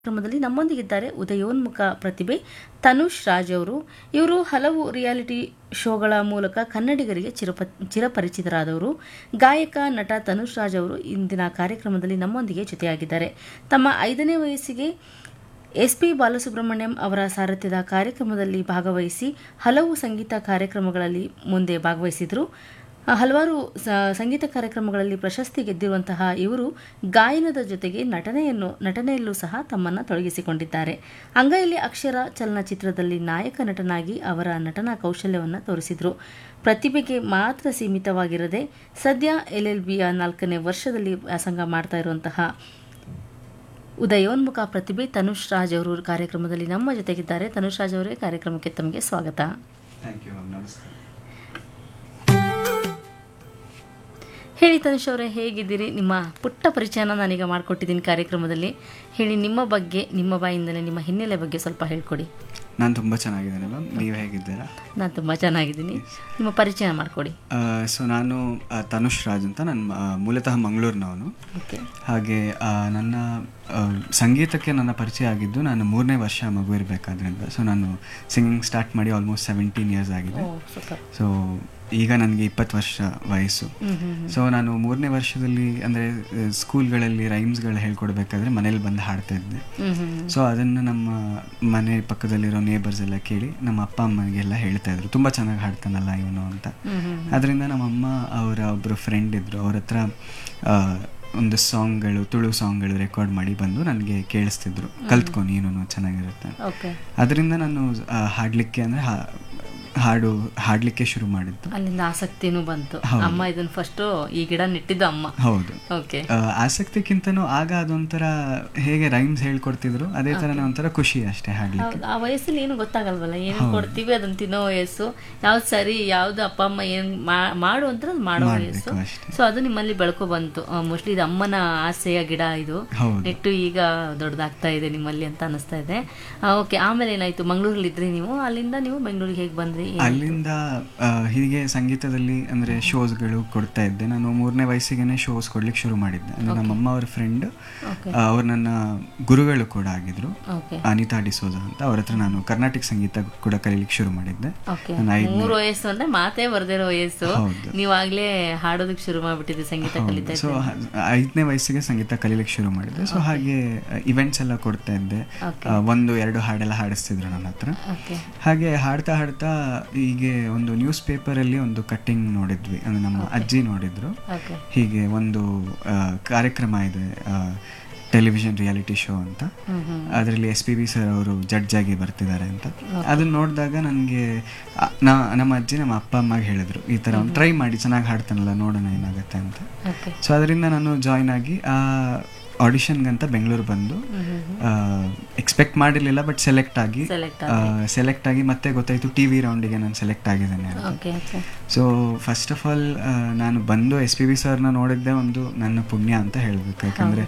ಕಾರ್ಯಕ್ರಮದಲ್ಲಿ ನಮ್ಮೊಂದಿಗಿದ್ದಾರೆ ಉದಯೋನ್ಮುಖ ಪ್ರತಿಭೆ ತನುಷ್ ರಾಜ್ ಅವರು ಇವರು ಹಲವು ರಿಯಾಲಿಟಿ ಶೋಗಳ ಮೂಲಕ ಕನ್ನಡಿಗರಿಗೆ ಚಿರಪ ಚಿರಪರಿಚಿತರಾದವರು ಗಾಯಕ ನಟ ತನುಷ್ ರಾಜ್ ಅವರು ಇಂದಿನ ಕಾರ್ಯಕ್ರಮದಲ್ಲಿ ನಮ್ಮೊಂದಿಗೆ ಜೊತೆಯಾಗಿದ್ದಾರೆ ತಮ್ಮ ಐದನೇ ವಯಸ್ಸಿಗೆ ಎಸ್ ಪಿ ಬಾಲಸುಬ್ರಹ್ಮಣ್ಯಂ ಅವರ ಸಾರಥ್ಯದ ಕಾರ್ಯಕ್ರಮದಲ್ಲಿ ಭಾಗವಹಿಸಿ ಹಲವು ಸಂಗೀತ ಕಾರ್ಯಕ್ರಮಗಳಲ್ಲಿ ಮುಂದೆ ಭಾಗವಹಿಸಿದರು ಹಲವಾರು ಸ- ಸಂಗೀತ ಕಾರ್ಯಕ್ರಮಗಳಲ್ಲಿ ಪ್ರಶಸ್ತಿ ಗೆದ್ದಿರುವಂತಹ ಇವರು ಗಾಯನದ ಜೊತೆಗೆ ನಟನೆಯನ್ನು ನಟನೆಯಲ್ಲೂ ಸಹ ತಮ್ಮನ್ನು ತೊಡಗಿಸಿಕೊಂಡಿದ್ದಾರೆ ಅಂಗೈಲಿ ಅಕ್ಷರ ಚಲನಚಿತ್ರದಲ್ಲಿ ನಾಯಕ ನಟನಾಗಿ ಅವರ ನಟನಾ ಕೌಶಲ್ಯವನ್ನು ತೋರಿಸಿದರು ಪ್ರತಿಭೆಗೆ ಮಾತ್ರ ಸೀಮಿತವಾಗಿರದೆ ಸದ್ಯ ಎಲ್ ಎಲ್ ಬಿಯ ನಾಲ್ಕನೇ ವರ್ಷದಲ್ಲಿ ವ್ಯಾಸಂಗ ಮಾಡ್ತಾ ಇರುವಂತಹ ಉದಯೋನ್ಮುಖ ಪ್ರತಿಭೆ ತನುಷ್ ರಾಜ್ ಅವರು ಕಾರ್ಯಕ್ರಮದಲ್ಲಿ ನಮ್ಮ ಜೊತೆಗಿದ್ದಾರೆ ತನುಷ್ ರಾಜ್ ಅವರೇ ಕಾರ್ಯಕ್ರಮಕ್ಕೆ ತಮಗೆ ಸ್ವಾಗತ ಥ್ಯಾಂಕ್ ಯು ಮ್ಯಾಮ್ ನಮಸ್ಕಾರ ಹೇಳಿ ತನುಷ್ ಅವರೇ ಹೇಗಿದ್ದೀರಿ ನಿಮ್ಮ ಪುಟ್ಟ ಪರಿಚಯನ ನಾನೀಗ ಮಾಡಿಕೊಟ್ಟಿದ್ದೀನಿ ಕಾರ್ಯಕ್ರಮದಲ್ಲಿ ಹೇಳಿ ನಿಮ್ಮ ಬಗ್ಗೆ ನಿಮ್ಮ ಬಾಯಿಂದಲೇ ನಿಮ್ಮ ಹಿನ್ನೆಲೆ ಬಗ್ಗೆ ಸ್ವಲ್ಪ ಹೇಳ್ಕೊಡಿ ನಾನು ತುಂಬ ಚೆನ್ನಾಗಿದ್ದೇನೆ ಮ್ಯಾಮ್ ನೀವು ಹೇಗಿದ್ದೀರಾ ನಾನು ತುಂಬ ಚೆನ್ನಾಗಿದ್ದೀನಿ ನಿಮ್ಮ ಪರಿಚಯ ಮಾಡಿಕೊಡಿ ಸೊ ನಾನು ಆ, ತನುಷ್ ರಾಜ್ ಅಂತ ನಾನು ಆ, ಮೂಲತಃ ಮಂಗಳೂರಿನವನು ಓಕೆ ಹಾಗೆ ಆ, ನನ್ನ ಆ, ಸಂಗೀತಕ್ಕೆ ನನ್ನ ಪರಿಚಯ ಆಗಿದ್ದು ನಾನು ಮೂರನೇ ವರ್ಷ ಮಗು ಇರಬೇಕಾದ್ರಿಂದ ಸೊ ನಾನು ಸಿಂಗಿಂಗ್ ಸ್ಟಾರ್ಟ್ ಮಾಡಿ ಆಲ್ಮೋಸ್ಟ್ ಸೆವೆಂಟೀನ್ ಇಯರ್ಸ್ ಆಗಿದೆ ಓ ಸೂಪರ್ ಸೊ ಈಗ ನನಗೆ ಇಪ್ಪತ್ತು ವರ್ಷ ವಯಸ್ಸು ಹ್ಞೂ ಹ್ಞೂ ಸೊ ನಾನು ಮೂರನೇ ವರ್ಷದಲ್ಲಿ ಅಂದರೆ ಸ್ಕೂಲ್ಗಳಲ್ಲಿ ರೈಮ್ಸ್ಗಳು ಹೇಳ್ಕೊಡ್ಬೇಕಾದ್ರೆ ಮನೇಲಿ ಬಂದು ಹಾಡ್ತಾ ಇದ್ದೆ ಹ್ಞೂ ಹ್ಞೂ ಸೊ ಅದನ್ನು ನಮ್ಮ ಮನೆ ಪಕ್ಕದಲ್ಲಿರೋ ನೇಬರ್ಸ್ ಎಲ್ಲ ಕೇಳಿ ನಮ್ಮ ಅಪ್ಪ ಅಮ್ಮನಿಗೆಲ್ಲ ಹೇಳ್ತಾ ಇದ್ರು ತುಂಬ ಚೆನ್ನಾಗಿ ಹಾಡ್ತಾನಲ್ಲ ಇವನು ಅಂತ ಹ್ಞೂ ಹ್ಞೂ ಅದರಿಂದ ನಮ್ಮಮ್ಮ ಅವರ ಒಬ್ಬರು ಫ್ರೆಂಡ್ ಇದ್ದರು ಅವ್ರ ಹತ್ರ ಆ, ಒಂದು ಸಾಂಗ್ಗಳು ತುಳು ಸಾಂಗ್ಗಳು ರೆಕಾರ್ಡ್ ಮಾಡಿ ಬಂದು ನನಗೆ ಕೇಳಿಸ್ತಿದ್ರು ಕಲ್ತ್ಕೊ ನೀನು ಚೆನ್ನಾಗಿರುತ್ತೆ ಓಕೆ ಅದರಿಂದ ನಾನು ಆ, ಹಾಡ್ಲಿಕ್ಕೆ ಅಂದರೆ ಹಾಡು ಹಾಡಲಿಕ್ಕೆ ಶುರು ಮಾಡಿದ್ದು ಅಲ್ಲಿಂದ ಆಸಕ್ತಿನೂ ಬಂತು ಹೌದು. ಅಮ್ಮ ಇದನ್ನ ಫಸ್ಟು ಈ ಗಿಡ ನೆಟ್ಟಿದ್ದು ಅಮ್ಮ ಹೌದು ಓಕೆ ಆ, ಆಸಕ್ತಿಗಿಂತನೂ ಆಗ ಅದೊಂಥರ ಹೇಗೆ ರೈಮ್ಸ್ ಹೇಳ್ಕೊಡ್ತಿದ್ರು ಅದೇ ಥರನೇ ಒಂಥರ ಖುಷಿ ಅಷ್ಟೇ ಹಾಡ್ಲಿಕ್ಕೆ ಹೌದು, ಆ ವಯಸ್ಸಲ್ಲಿ ಏನು ಗೊತ್ತಾಗಲ್ವಲ್ಲ ಏನು ಕೊಡ್ತೀವಿ ಅದನ್ನ ತಿನ್ನೋ ವಯಸ್ಸು ಯಾವ್ದು ಸರಿ ಯಾವ್ದು ಅಪ್ಪ ಅಮ್ಮ ಏನ್ ಮಾ- ಮಾಡು ಅಂತ ಅದು ಮಾಡೋ ಮಾಡ್ಬೇಕು ವಯಸ್ಸು ಅಷ್ಟೇ. ಸೊ ಅದು ನಿಮ್ಮಲ್ಲಿ ಬೆಳ್ಕೊ ಬಂತು ಮೋಸ್ಟ್ಲಿ ಇದು ಅಮ್ಮನ ಆಸೆಯ ಗಿಡ ಇದು ಹೌದು. ನೆಟ್ಟು ಈಗ ದೊಡ್ಡದಾಗ್ತಾ ಇದೆ ನಿಮ್ಮಲ್ಲಿ ಅಂತ ಅನಿಸ್ತಾ ಇದೆ ಓಕೆ ಆಮೇಲೆ ಏನಾಯ್ತು ಮಂಗಳೂರಲ್ಲಿ ಇದ್ರಿ ನೀವು ಅಲ್ಲಿಂದ ನೀವು ಬೆಂಗಳೂರಿಗೆ ಹೇಗೆ ಬಂದ್ರಿ ಏನ್- ಅಲ್ಲಿಂದ ಆ, ಹೀಗೆ ಸಂಗೀತದಲ್ಲಿ ಅಂದ್ರೆ ಶೋಸ್ಗಳು ಕೊಡ್ತಾ ಇದ್ದೆ ನಾನು ಮೂರನೇ ವಯಸ್ಸಿಗೆ ಶೋಸ್ ಕೊಡ್ಲಿಕ್ಕೆ ಶುರು ಮಾಡಿದ್ದೆ ಅಂದ್ರೆ ನಮ್ಮಮ್ಮ ಅವ್ರ ಫ್ರೆಂಡ್ ಓಕೆ ಅವ್ರು ನನ್ನ ಗುರುಗಳು ಕೂಡ ಆಗಿದ್ರು ಓಕೆ ಅನಿತಾ ಡಿಸೋಜಾ ಅಂತ ಅವ್ರ ಹತ್ರ ನಾನು ಕರ್ನಾಟಕ ಸಂಗೀತ ಕೂಡ ಕಲೀಲಿಕ್ಕೆ ಶುರು ಮಾಡಿದ್ದೆ ಓಕೆ ನಾನು ಐದನೇ ಮೂರು ವಯಸ್ಸು ಅಂದ್ರೆ ಮಾತೇ ಬರ್ದಿರೋ ವಯಸ್ಸು ಹೌದು. ನೀವಾಗ್ಲೇ ಹಾಡೋದಕ್ಕೆ ಶುರು ಮಾಡ್ಬಿಟ್ಟಿದ್ರಿ ಸಂಗೀತ ಕಲಿತಾ ಸೊ ಇದ್ರಿ ಐದನೇ ವಯಸ್ಸಿಗೆ ಸಂಗೀತ ಕಲೀಲಿಕ್ಕೆ ಶುರು ಮಾಡಿದ್ದೆ ಸೊ ಹಾಗೆ ಇವೆಂಟ್ಸ್ ಎಲ್ಲ ಕೊಡ್ತಾ ಇದ್ದೆ Okay. ಆ, ಒಂದು ಎರಡು ಹಾಡೆಲ್ಲ ಹಾಡಿಸ್ತಿದ್ರು ನನ್ನ ಹತ್ರ ಓಕೆ ಹಾಗೆ ಹಾಡ್ತಾ ಹಾಡ್ತಾ ಹೀಗೆ ಒಂದು ನ್ಯೂಸ್ ಪೇಪರಲ್ಲಿ ಒಂದು ಕಟ್ಟಿಂಗ್ ನೋಡಿದ್ವಿ ಅಂದ್ರೆ ನಮ್ಮ ಅಜ್ಜಿ ನೋಡಿದ್ರು ಓಕೆ ಹೀಗೆ ಒಂದು ಆ, ಕಾರ್ಯಕ್ರಮ ಇದೆ ಟೆಲಿವಿಷನ್ ರಿಯಾಲಿಟಿ ಶೋ ಅಂತ ಹ್ಮ್ ಹ್ಮ್ ಅದರಲ್ಲಿ ಎಸ್ ಪಿ ಬಿ ಸರ್ ಅವರು ಜಡ್ಜ್ ಆಗಿ ಬರ್ತಿದ್ದಾರೆ ಅಂತ ಅದನ್ನ ನೋಡಿದಾಗ ನನಗೆ ನಮ್ಮ ಅಜ್ಜಿ ನಮ್ಮ ಅಪ್ಪ ಅಮ್ಮಗೆ ಹೇಳಿದ್ರು ಈ ಥರ ಒಂದು ಟ್ರೈ ಮಾಡಿ ಚೆನ್ನಾಗಿ ಹಾಡ್ತಾನಲ್ಲ ನೋಡೋಣ ಏನಾಗುತ್ತೆ ಅಂತ ಓಕೆ ಸೊ ಅದರಿಂದ ನಾನು ಜಾಯ್ನ್ ಆಗಿ ಆ ಆಡಿಷನ್ಗಂತ ಬೆಂಗಳೂರು ಬಂದು ಹ್ಮ್ ಹ್ಮ್ ಎಕ್ಸ್ಪೆಕ್ಟ್ ಮಾಡಿರಲಿಲ್ಲ ಬಟ್ ಸೆಲೆಕ್ಟ್ ಆಗಿ ಸೆಲೆಕ್ಟ್ ಸೆಲೆಕ್ಟ್ ಆಗಿ ಮತ್ತೆ ಗೊತ್ತಾಯ್ತು ಟಿ ವಿ ರೌಂಡಿಗೆ ನಾನು ಸೆಲೆಕ್ಟ್ ಆಗಿದ್ದೇನೆ ಅಂತ okay okay so first of all ನಾನು ಬಂದು ಎಸ್ ಪಿ ಬಿ ಸರ್ನ ನೋಡಿದ್ದೆ ಒಂದು ನನ್ನ ಪುಣ್ಯ ಅಂತ ಹೇಳಬೇಕು ಯಾಕಂದರೆ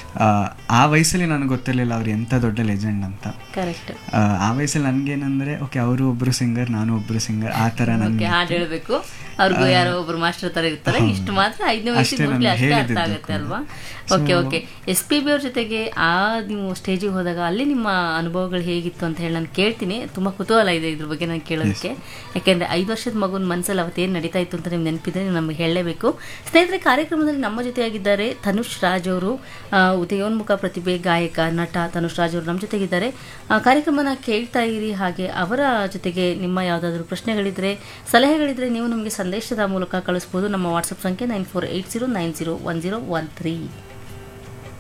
ಆ ವಯಸ್ಸಲ್ಲಿ ನನಗೆ ಗೊತ್ತಿರಲಿಲ್ಲ ಅವ್ರು ಎಂಥ ದೊಡ್ಡ ಲೆಜೆಂಡ್ ಅಂತ ಕರೆಕ್ಟ್ ಆ, ಆ ವಯಸ್ಸಲ್ಲಿ ನನಗೇನಂದರೆ ಓಕೆ ಅವರು ಒಬ್ಬರು ಸಿಂಗರ್ ನಾನು ಒಬ್ಬರು ಸಿಂಗರ್ ಆ ಥರ ಓಕೆ ನನಗೆ ಹಾಡು ಹೇಳ್ಬೇಕು ಅವ್ರಿಗೂ ಯಾರೋ ಒಬ್ರು ಮಾಸ್ಟರ್ ತರ ಇರ್ತಾರೆ ಇಷ್ಟು ಮಾತ್ರ ಐದನೇ ವಯಸ್ಸಿಗೆ ಅಷ್ಟೇ ಮಕ್ಳು ನಾನು ಅಷ್ಟೇ ಅರ್ಥ ಹೇಳಿದ್ದು ಆಗುತ್ತೆ ಕೂಡ. ಅಲ್ವಾ okay okay S P B ಅವ್ರ ಜೊತೆಗೆ ಆ ನೀವು ಸ್ಟೇಜಿಗೆ ಹೋದಾಗ ಅಲ್ಲಿ ನಿಮ್ಮ ಅನುಭವಗಳು ಹೇಗಿತ್ತು ಅಂತ ಹೇಳಿ ನಾನು ಕೇಳ್ತೀನಿ ತುಂಬಾ ಕುತೂಹಲ ಇದೆ ಇದ್ರ ಬಗ್ಗೆ ನಾನು ಕೇಳೋದಕ್ಕೆ ಯಾಕೆಂದ್ರೆ ಐದು ವರ್ಷದ ಮಗುನ ಮನಸ್ಸಲ್ಲಿ ಅವತ್ತೇನು ನಡೀತಾ ಇತ್ತು ಅಂತ ನಿಮ್ಗೆ ನೆನಪಿದ್ರೆ ನೀವು ನಮಗೆ ಹೇಳಲೇಬೇಕು ಸ್ನೇಹಿತರೆ ಕಾರ್ಯಕ್ರಮದಲ್ಲಿ ನಮ್ಮ ಜೊತೆಯಾಗಿದ್ದಾರೆ ತನುಷ್ ರಾಜ್ ಅವರು ಆ, ಉದಯೋನ್ಮುಖ ಪ್ರತಿಭೆ ಗಾಯಕ ನಟ ತನುಷ್ ರಾಜ್ ಅವರು ನಮ್ಮ ಜೊತೆಗಿದ್ದಾರೆ ಆ, ಕಾರ್ಯಕ್ರಮನ ಕೇಳ್ತಾ ಇರಿ ಹಾಗೆ ಅವರ ಜೊತೆಗೆ ನಿಮ್ಮ ಯಾವುದಾದ್ರೂ ಪ್ರಶ್ನೆಗಳಿದ್ರೆ ಸಲಹೆಗಳಿದ್ರೆ ನೀವು ನಮಗೆ ಸಂದೇಶದ ಮೂಲಕ ಕಳಿಸ್ಬೋದು ನಮ್ಮ ವಾಟ್ಸಪ್ ಸಂಖ್ಯೆ nine four eight zero nine zero one zero one three